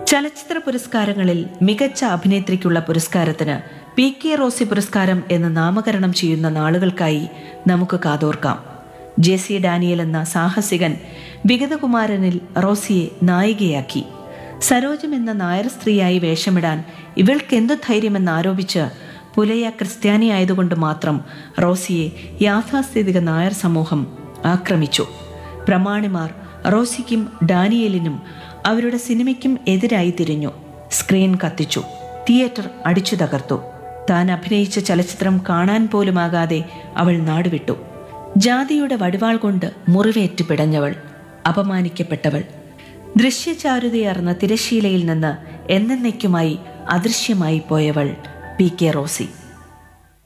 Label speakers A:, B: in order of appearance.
A: ചലച്ചിത്ര പുരസ്കാരങ്ങളിൽ മികച്ച അഭിനേത്രിക്കുള്ള പുരസ്കാരത്തിന് പി കെ റോസി പുരസ്കാരം എന്ന് നാമകരണം ചെയ്യുന്ന നാളുകൾക്കായി നമുക്ക് കാതോർക്കാം ജെ സി ഡാനിയൽ എന്ന സാഹസികൻ വിഗതകുമാരനിൽ റോസിയെ നായികയാക്കി സരോജം എന്ന നായർ സ്ത്രീയായി വേഷമിടാൻ ഇവൾക്കെന്തു ധൈര്യമെന്ന് ആരോപിച്ച് പുലയ ക്രിസ്ത്യാനിയായതുകൊണ്ട് മാത്രം റോസിയെ യാഥാസ്ഥിതിക നായർ സമൂഹം ആക്രമിച്ചു പ്രമാണിമാർ റോസിക്കും ഡാനിയലിനും അവരുടെ സിനിമയ്ക്കും എതിരായി തിരിഞ്ഞു സ്ക്രീൻ കത്തിച്ചു തിയേറ്റർ അടിച്ചു തകർത്തു താൻ അഭിനയിച്ച ചലച്ചിത്രം കാണാൻ പോലുമാകാതെ അവൾ നാടുവിട്ടു ജാതിയുടെ വടിവാൾ കൊണ്ട് മുറിവേറ്റ് പിടഞ്ഞവൾ അപമാനിക്കപ്പെട്ടവൾ ദൃശ്യചാരുതയാർന്ന തിരശീലയിൽ നിന്ന് എന്നേക്കുമായി അദൃശ്യമായി പോയവൾ പി കെ റോസി